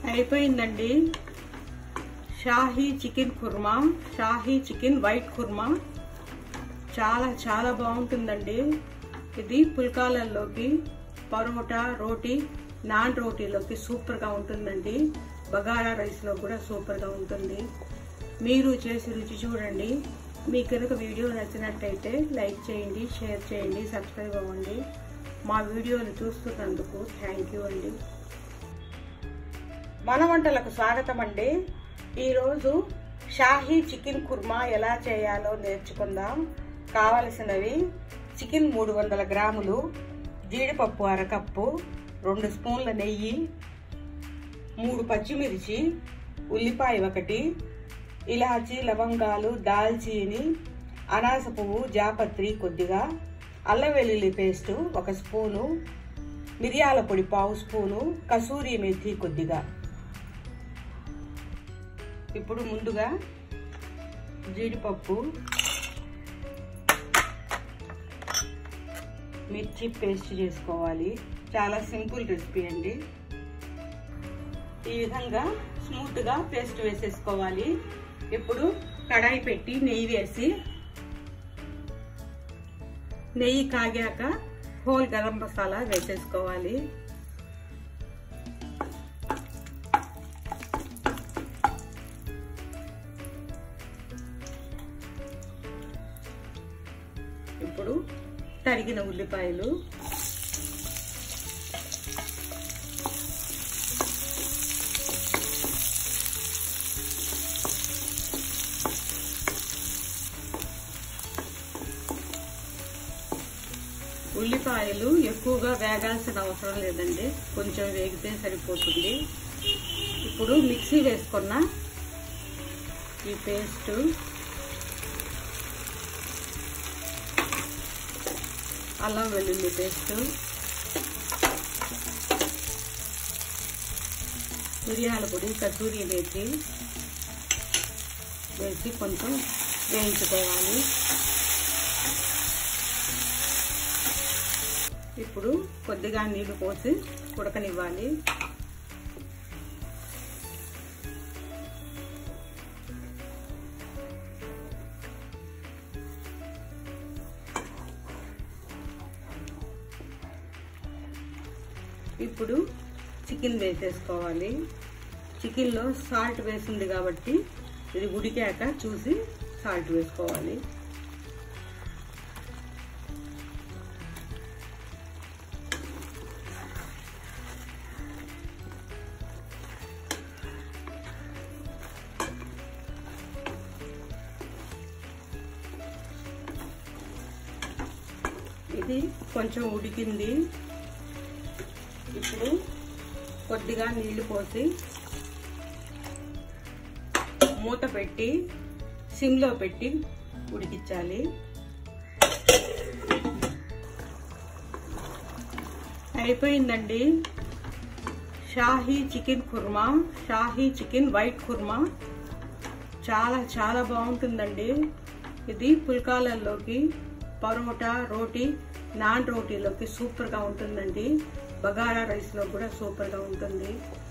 అయిపోయిందండి shahi chicken kurma shahi chicken white kurma చాలా చాలా బాగుంటుందండి ఇది పుల్కాలల్లోకి పరోటా రోటీ నాన్ రోటీలోకి సూపర్గా ఉంటుందండి బగారా రైస్లో కూడా సూపర్గా ఉంటుంది మీరు చేసి రుచి చూడండి మీ కనుక వీడియో నచ్చినట్టయితే లైక్ చేయండి షేర్ చేయండి సబ్స్క్రైబ్ అవ్వండి మా వీడియోలు చూస్తున్నందుకు థ్యాంక్ యూ అండి మన వంటలకు స్వాగతం అండి ఈరోజు షాహీ చికెన్ కుర్మా ఎలా చేయాలో నేర్చుకుందాం కావలసినవి చికెన్ మూడు వందల గ్రాములు జీడిపప్పు అరకప్పు రెండు స్పూన్ల నెయ్యి మూడు పచ్చిమిర్చి ఉల్లిపాయ ఒకటి ఇలాచి లవంగాలు దాల్చీని అనాస పువ్వు జాపత్రి కొద్దిగా అల్లం వెల్లుల్లి పేస్టు ఒక స్పూను మిరియాల పొడి పావు స్పూను కసూరి మెథి కొద్దిగా ఇప్పుడు ముందుగా జీడిపప్పు మిర్చి పేస్ట్ చేసుకోవాలి చాలా సింపుల్ రెసిపీ అండి ఈ విధంగా స్మూత్గా పేస్ట్ వేసేసుకోవాలి ఇప్పుడు కడాయి పెట్టి నెయ్యి వేసి నెయ్యి కాగాక హోల్ గరం మసాలా వేసేసుకోవాలి ఇప్పుడు తరిగిన ఉల్లిపాయలు ఉల్లిపాయలు ఎక్కువగా వేగాల్సిన అవసరం లేదండి కొంచెం వేగితే సరిపోతుంది ఇప్పుడు మిక్సీ వేసుకున్న ఈ పేస్టు అల్లం వెల్లుల్లి పేస్టు మిరియాల పొడి కసూరి వేసి వేసి కొంచెం వేయించుకోవాలి ఇప్పుడు కొద్దిగా నీళ్లు పోసి ఉడకనివ్వాలి ఇప్పుడు చికెన్ వేసేసుకోవాలి చికెన్లో సాల్ట్ వేసింది కాబట్టి ఇది ఉడికాక చూసి సాల్ట్ వేసుకోవాలి ఇది కొంచెం ఉడికింది ఇప్పుడు కొద్దిగా నీళ్లు పోసి మూత పెట్టి సిమ్లో పెట్టి ఉడికించాలి అయిపోయిందండి shahi chicken kurma shahi chicken white kurma చాలా చాలా బాగుంటుందండి ఇది పుల్కాలల్లోకి పరోటా రోటీ నాన్ రోటీలోకి సూపర్గా ఉంటుందండి బగారా రైస్లో కూడా సూపర్గా ఉంటుంది